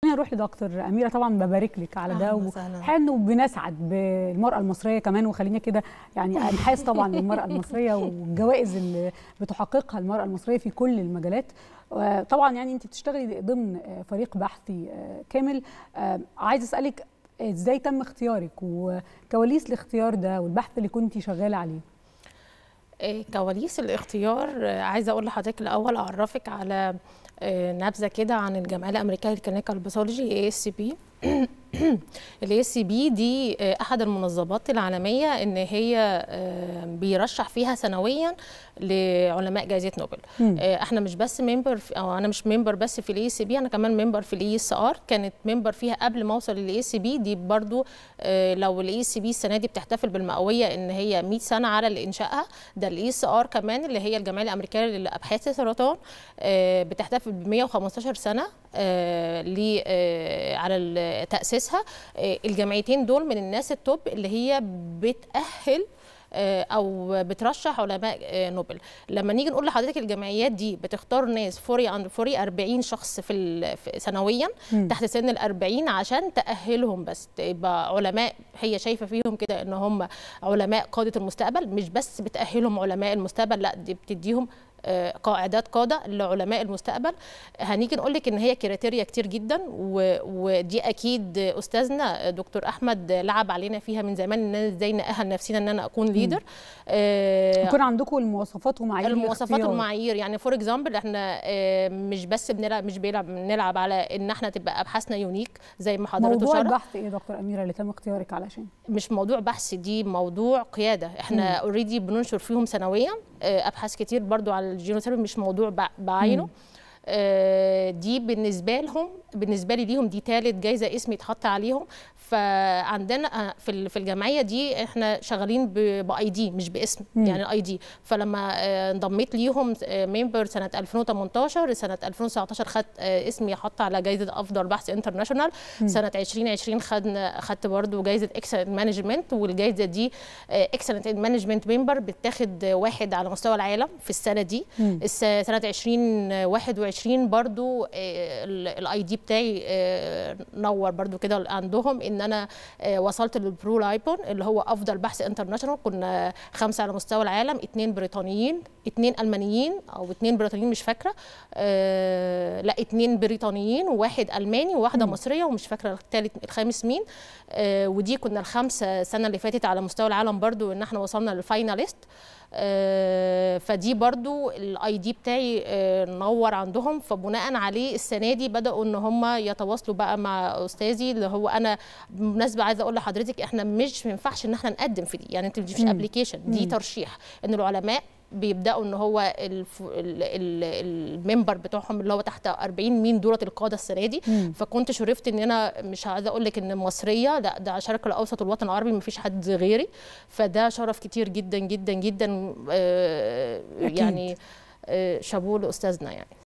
خلينا نروح لدكتور اميره طبعا ببارك لك على ده أهلاً وسهلاً. وحانه بنسعد بالمراه المصريه كمان وخلينا كده يعني انحاز طبعا للمراه المصريه والجوائز اللي بتحققها المراه المصريه في كل المجالات آه، طبعا يعني انت بتشتغلي ضمن آه، فريق بحثي آه، كامل آه، عايز اسالك ازاي تم اختيارك وكواليس الاختيار ده والبحث اللي كنت شغاله عليه آه، كواليس الاختيار آه، عايزه اقول لحضرتك الاول اعرفك على آه، نبذه كده عن الجمعيه الامريكيه للكلينيكال باثولوجي اي اس بي الاي اس بي دي آه، احد المنظمات العالميه ان هي آه، بيرشح فيها سنويا لعلماء جائزه نوبل مم. آه، احنا مش بس ممبر او انا مش ممبر بس في الاي اس بي انا كمان ممبر في الاي اس ار كانت ممبر فيها قبل ما اوصل للاي اس بي دي برضو آه، لو الاي اس بي السنه دي بتحتفل بالمئويه ان هي 100 سنه على انشائها ده الاي اس ار كمان اللي هي الجمعيه الامريكيه لابحاث السرطان آه، بتحتفل ب 115 سنه آه، ل آه، على ال- تاسيسها آه، الجمعيتين دول من الناس التوب اللي هي بتاهل آه، او بترشح علماء آه، نوبل لما نيجي نقول لحضرتك الجمعيات دي بتختار ناس فوري اند فوري 40 شخص في ال- في سنويا مم. تحت سن ال 40 عشان تاهلهم بس تبقى علماء هي شايفه فيهم كده ان هم علماء قاده المستقبل مش بس بتاهلهم علماء المستقبل لا دي بتديهم آه، قاعدات قاده لعلماء المستقبل هنيجي نقول لك ان هي كريتيريا كتير جدا و- ودي اكيد استاذنا دكتور احمد لعب علينا فيها من زمان ان أنا ازاي ناهل نفسنا ان انا اكون ليدر يكون عندكم المواصفات ومعايير المواصفات الاختيار. والمعايير يعني فور اكزامبل احنا آه، مش بس بنلعب مش بيلعب بنلعب على ان احنا تبقى ابحاثنا يونيك زي ما حضرته موضوع شرح البحث ايه يا دكتور اميره اللي تم اختيارك علشان مش موضوع بحث دي موضوع قياده احنا اوريدي بننشر فيهم سنويا آه، ابحاث كتير برضو على الجينوثيرابي مش موضوع بع- بعينه مم. آه، دي بالنسبه لهم بالنسبه لي ليهم دي ثالث جايزه اسمي اتحط عليهم فعندنا آه، في ال- في الجمعيه دي احنا شغالين باي دي مش باسم مم. يعني اي دي فلما آه، انضميت ليهم ممبر سنه 2018 سنه 2019 خدت آه، اسمي حط على جائزه افضل بحث انترناشونال سنه 2020 خدنا خدت برضو جائزه اكسلنت مانجمنت والجائزه دي اكسلنت مانجمنت ممبر بتاخد واحد على مستوى العالم في السنه دي مم. الس- سنه 2021 برضو الاي دي بتاعي آه، نور برضو كده عندهم ان انا آه، وصلت للبرو لايبون اللي هو افضل بحث انترناشونال كنا خمسه على مستوى العالم اثنين بريطانيين اثنين المانيين او اثنين بريطانيين مش فاكره آه، لا اثنين بريطانيين وواحد الماني وواحده مصريه ومش فاكره الثالث الخامس مين آه، ودي كنا الخمسه السنه اللي فاتت على مستوى العالم برضو ان احنا وصلنا للفايناليست آه، فدي برضو الاي دي بتاعي آه، نور عندهم فبناء عليه السنه دي بداوا ان هم يتواصلوا بقى مع استاذي اللي هو انا بالمناسبه عايزه اقول لحضرتك احنا مش ما ينفعش ان احنا نقدم في دي يعني انت مش مم. ابلكيشن دي مم. ترشيح ان العلماء بيبداوا ان هو الف... ال... ال... الممبر بتوعهم اللي هو تحت 40 مين دولة القاده السنه دي مم. فكنت شرفت ان انا مش عايزه اقول لك ان مصريه لا ده على الشرق الاوسط والوطن العربي ما فيش حد غيري فده شرف كتير جدا جدا جدا آه أكيد. يعني آه شابوه لاستاذنا يعني